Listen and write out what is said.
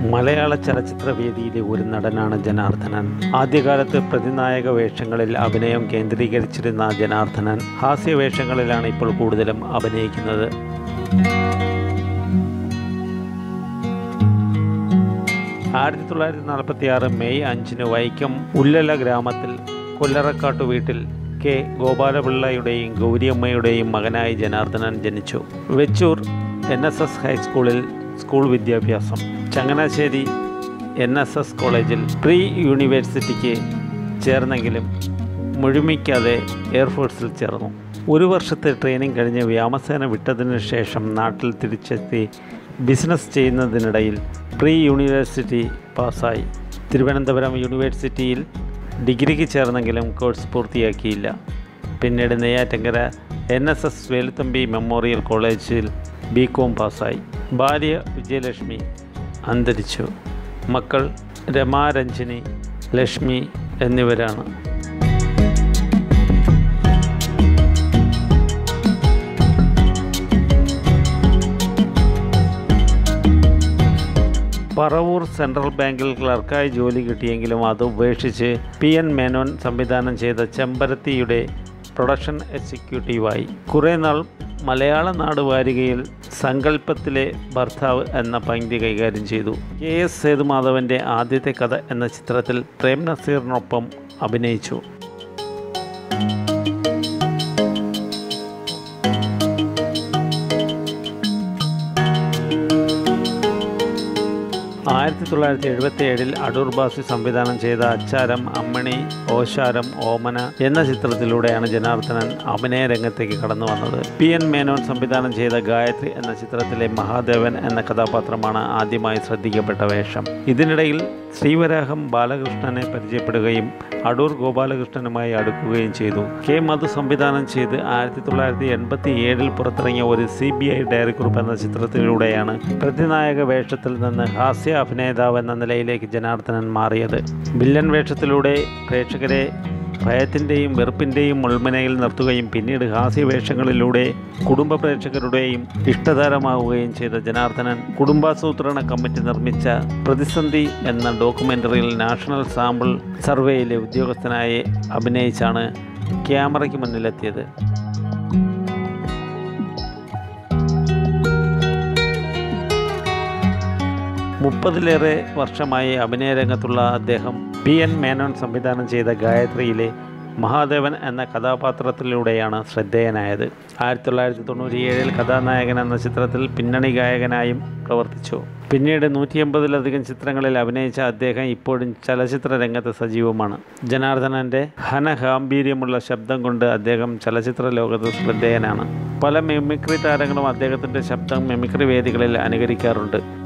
മലയാള ചലച്ചിത്ര വേദിയിലെ ഒരു നടനാണ് ജനാർദ്ദനൻ ആദ്യകാലത്ത് പ്രതിനായക വേഷങ്ങളിൽ അഭിനയം കേന്ദ്രീകരിച്ചിരുന്ന ജനാർദ്ദനൻ ഹാസ്യ വേഷങ്ങളിലാണ് ഇപ്പോൾ കൂടുതലും അഭിനയിക്കുന്നത് ആയിരത്തി തൊള്ളായിരത്തി നാൽപ്പത്തി ആറ് മെയ് അഞ്ചിന് വൈക്കം ഉല്ലല ഗ്രാമത്തിൽ കൊല്ലറക്കാട്ടു വീട്ടിൽ കെ ഗോപാലപിള്ളയുടെയും ഗൗരിയമ്മയുടെയും മകനായി ജനാർദ്ദനൻ ജനിച്ചു വെച്ചൂർ എൻ എസ് എസ് ഹൈസ്കൂളിൽ സ്കൂൾ വിദ്യാഭ്യാസം ചങ്ങനാശ്ശേരി എൻ എസ് എസ് കോളേജിൽ പ്രീ യൂണിവേഴ്സിറ്റിക്ക് ചേർന്നെങ്കിലും മുഴുമിക്കാതെ എയർഫോഴ്സിൽ ചേർന്നു ഒരു വർഷത്തെ ട്രെയിനിങ് കഴിഞ്ഞ് വ്യോമസേന വിട്ടതിനു ശേഷം നാട്ടിൽ തിരിച്ചെത്തി ബിസിനസ് ചെയ്യുന്നതിനിടയിൽ പ്രീ യൂണിവേഴ്സിറ്റി പാസ്സായി തിരുവനന്തപുരം യൂണിവേഴ്സിറ്റിയിൽ ഡിഗ്രിക്ക് ചേർന്നെങ്കിലും കോഴ്സ് പൂർത്തിയാക്കിയില്ല പിന്നീട് Neyyattinkara N S S Veluthampi memorial കോളേജിൽ ബി കോം പാസ്സായി ഭാര്യ വിജയലക്ഷ്മി അന്തരിച്ചു മക്കൾ രമാരഞ്ജിനി ലക്ഷ്മി എന്നിവരാണ് പറവൂർ സെൻട്രൽ ബാങ്കിൽ ക്ലർക്കായി ജോലി കിട്ടിയെങ്കിലും അത് ഉപേക്ഷിച്ച് പി എൻ മേനോൻ സംവിധാനം ചെയ്ത ചെമ്പരത്തിയുടെ പ്രൊഡക്ഷൻ എക്സിക്യൂട്ടീവായി കുറേ നാൾ മലയാള നാട് വാരികയിൽ സങ്കല്പത്തിലെ ഭർത്താവ് എന്ന പങ്ക്തി കൈകാര്യം ചെയ്തു കെ എസ് സേതുമാധവൻ്റെ ആദ്യത്തെ കഥ എന്ന ചിത്രത്തിൽ പ്രേം നസീറിനൊപ്പം അഭിനയിച്ചു ആയിരത്തി തൊള്ളായിരത്തി എഴുപത്തി ഏഴിൽ അടൂർ ബാസി സംവിധാനം ചെയ്ത അച്ചാരം അമ്മണി ഓശാരം ഓമന എന്ന ചിത്രത്തിലൂടെയാണ് ജനാർദ്ദനൻ അഭിനയ രംഗത്തേക്ക് കടന്നു വന്നത് പി എൻ മേനോൻ സംവിധാനം ചെയ്ത ഗായത്രി എന്ന ചിത്രത്തിലെ മഹാദേവൻ എന്ന കഥാപാത്രമാണ് ആദ്യമായി ശ്രദ്ധിക്കപ്പെട്ട വേഷം ഇതിനിടയിൽ ശ്രീവരാഹം ബാലകൃഷ്ണനെ പരിചയപ്പെടുകയും അടൂർ ഗോപാലകൃഷ്ണനുമായി അടുക്കുകയും ചെയ്തു കെ മധു സംവിധാനം ചെയ്ത് ആയിരത്തി തൊള്ളായിരത്തി എൺപത്തി ഏഴിൽ പുറത്തിറങ്ങിയ ഒരു സി ബി ഐ ഡയറി കുറിപ്പ് എന്ന ചിത്രത്തിലൂടെയാണ് പ്രതിനായക വേഷത്തിൽ നിന്ന് ഹാസ്യ അഭിനേതാവ് എന്ന നിലയിലേക്ക് ജനാർദ്ദനൻ മാറിയത് വില്ലൻ വേഷത്തിലൂടെ പ്രേക്ഷകരെ ഭയത്തിൻ്റെയും വെറുപ്പിൻ്റെയും മുൾമുനയിൽ നിർത്തുകയും പിന്നീട് ഹാസ്യവേഷങ്ങളിലൂടെ കുടുംബ പ്രേക്ഷകരുടെയും ഇഷ്ടതാരമാവുകയും ചെയ്ത ജനാർദ്ദനൻ കുടുംബാസൂത്രണ കമ്മിറ്റി നിർമ്മിച്ച പ്രതിസന്ധി എന്ന ഡോക്യുമെൻ്ററിയിൽ നാഷണൽ സാമ്പിൾ സർവേയിലെ ഉദ്യോഗസ്ഥനായി അഭിനയിച്ചാണ് ക്യാമറയ്ക്ക് മുന്നിലെത്തിയത് മുപ്പതിലേറെ വർഷമായി അഭിനയ രംഗത്തുള്ള അദ്ദേഹം പി എൻ മേനോൻ സംവിധാനം ചെയ്ത ഗായത്രിയിലെ മഹാദേവൻ എന്ന കഥാപാത്രത്തിലൂടെയാണ് ശ്രദ്ധേയനായത് ആയിരത്തി തൊള്ളായിരത്തി തൊണ്ണൂറ്റിയേഴിൽ കഥാനായകൻ എന്ന ചിത്രത്തിൽ പിന്നണി ഗായകനായും പ്രവർത്തിച്ചു പിന്നീട് നൂറ്റി എൺപതിലധികം ചിത്രങ്ങളിൽ അഭിനയിച്ച അദ്ദേഹം ഇപ്പോഴും ചലച്ചിത്ര രംഗത്ത് സജീവമാണ് ജനാർദ്ദനൻ്റെ ഘനഗാംഭീര്യമുള്ള ശബ്ദം കൊണ്ട് അദ്ദേഹം ചലച്ചിത്ര ലോകത്ത് ശ്രദ്ധേയനാണ് പല മിമിക്രി താരങ്ങളും അദ്ദേഹത്തിൻ്റെ ശബ്ദം മിമിക്രി വേദികളിൽ അനുകരിക്കാറുണ്ട്